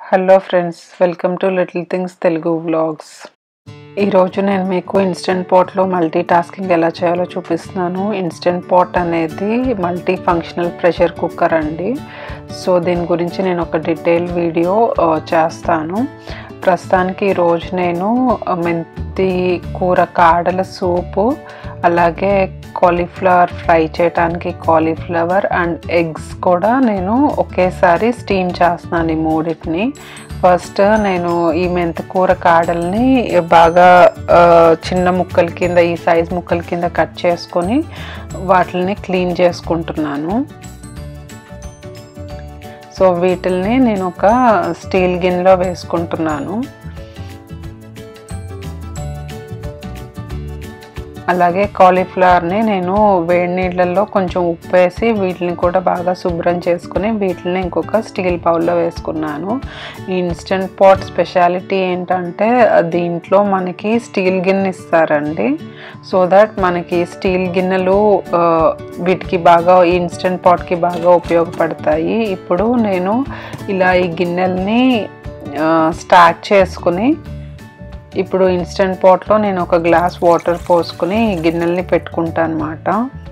hello friends welcome to little things Telugu vlogs ఈరోజు నేను మీకు ఇన్స్టెంట్ పాట్లో మల్టీ టాస్కింగ్ ఎలా చేయాలో చూపిస్తున్నాను ఇన్స్టెంట్ పాట్ అనేది మల్టీ ఫంక్షనల్ ప్రెషర్ కుక్కర్ అండి సో దీని గురించి నేను ఒక డీటెయిల్ వీడియో ఆ, చేస్తాను ప్రస్తుతానికి ఈరోజు నేను ఆ, మెంతి కూర కాడల సూపు అలాగే కాలీఫ్లవర్ ఫ్రై చేయడానికి కాలీఫ్లవర్ అండ్ ఎగ్స్ కూడా నేను ఒకేసారి స్టీమ్ చేస్తున్నాను ఈ మూడింటిని ఫస్ట్ నేను ఈ మెంతికూర కాడల్ని బాగా ఆ, చిన్న ముక్కల కింద ఈ సైజ్ ముక్కల కింద కట్ చేసుకొని వాటిని క్లీన్ చేసుకుంటున్నాను సో వీటిల్ని నేను ఒక స్టీల్ గిన్నెలో వేసుకుంటున్నాను అలాగే కాలీఫ్లవర్ని నేను వేడి నీళ్ళల్లో కొంచెం ఉప్పు వేసి వీటిని కూడా బాగా శుభ్రం చేసుకుని వీటిని ఇంకొక స్టీల్ బౌల్లో వేసుకున్నాను ఈ ఇన్స్టెంట్ పాట్ స్పెషాలిటీ ఏంటంటే దీంట్లో మనకి స్టీల్ గిన్నె ఇస్తారండి సో దట్ మనకి స్టీల్ గిన్నెలు ఆ, వీటికి బాగా ఈ ఇన్స్టెంట్ పాట్కి బాగా ఉపయోగపడతాయి ఇప్పుడు నేను ఇలా ఈ గిన్నెల్ని ఆ, స్టార్ట్ చేసుకుని ఇప్పుడు ఇన్స్టెంట్ పాట్లో నేను ఒక గ్లాస్ వాటర్ పోసుకుని ఈ గిన్నెల్ని పెట్టుకుంటాను అనమాట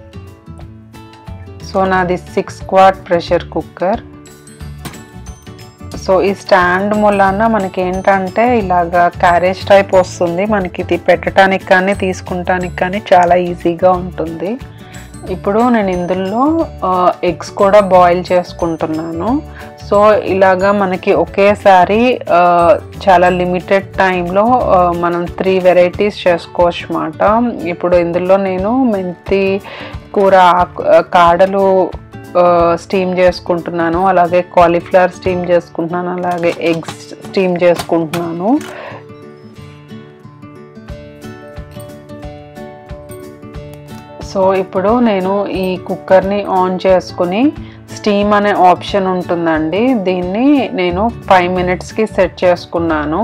సో నాది six quart pressure cooker so ఈ స్టాండ్ మూలాన మనకి ఏంటంటే ఇలాగా క్యారేజ్ టైప్ వస్తుంది మనకి ఇది పెట్టడానికి కానీ తీసుకుంటానికి కానీ చాలా ఈజీగా ఉంటుంది ఇప్పుడు నేను ఇందులో ఎగ్స్ కూడా బాయిల్ చేసుకుంటున్నాను సో ఇలాగా మనకి ఒకేసారి ఆ, చాలా లిమిటెడ్ టైంలో మనం త్రీ వెరైటీస్ చేసుకోవచ్చు అన్నమాట ఇప్పుడు ఇందులో నేను మెంతి కూర ఆకు- కాడలు స్టీమ్ చేసుకుంటున్నాను అలాగే కాలీఫ్లవర్ స్టీమ్ చేసుకుంటున్నాను అలాగే ఎగ్స్ స్టీమ్ చేసుకుంటున్నాను సో ఇప్పుడు నేను ఈ కుక్కర్ని ఆన్ చేసుకుని స్టీమ్ అనే ఆప్షన్ ఉంటుందండి దీన్ని నేను ఫైవ్ మినిట్స్కి సెట్ చేసుకున్నాను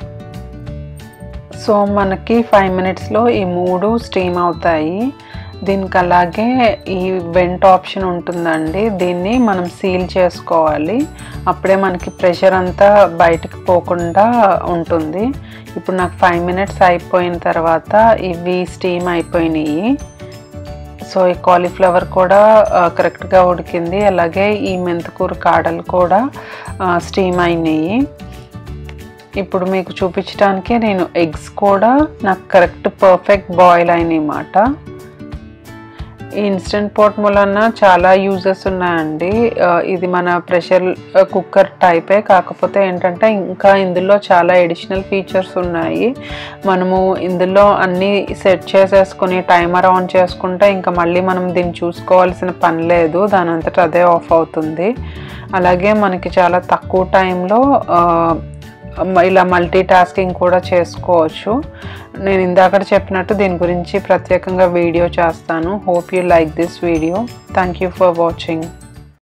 సో మనకి ఫైవ్ మినిట్స్లో ఈ మూడు స్టీమ్ అవుతాయి దీనికి అలాగే ఈ వెంట్ ఆప్షన్ ఉంటుందండి దీన్ని మనం సీల్ చేసుకోవాలి అప్పుడే మనకి ప్రెషర్ అంతా బయటకు పోకుండా ఉంటుంది ఇప్పుడు నాకు ఫైవ్ మినిట్స్ అయిపోయిన తర్వాత ఇవి స్టీమ్ అయిపోయినాయి సో ఈ కాలీఫ్లవర్ కూడా ఆ, కరెక్ట్గా ఉడికింది అలాగే ఈ మెంతికూర కాడలు కూడా ఆ, స్టీమ్ అయినాయి ఇప్పుడు మీకు చూపించడానికి నేను ఎగ్స్ కూడా నాకు కరెక్ట్ పర్ఫెక్ట్ బాయిల్ అయినాయి అన్నమాట ఈ ఇన్స్టెంట్ పాట్ మూలన చాలా యూజెస్ ఉన్నాయండి ఆ, ఇది మన ప్రెషర్ కుక్కర్ టైపే కాకపోతే ఏంటంటే ఇంకా ఇందులో చాలా ఎడిషనల్ ఫీచర్స్ ఉన్నాయి మనము ఇందులో అన్నీ సెట్ చేసేసుకుని టైమర్ ఆన్ చేసుకుంటే ఇంకా మళ్ళీ మనం దీన్ని చూసుకోవాల్సిన పని లేదు దాని అంతటా అదే ఆఫ్ అవుతుంది అలాగే మనకి చాలా తక్కువ టైంలో ఆ, మ- ఇలా మల్టీ టాస్కింగ్ కూడా చేసుకోవచ్చు నేను ఇందాక చెప్పినట్టు దీని గురించి ప్రత్యేకంగా వీడియో చేస్తాను hope you like this video thank you for watching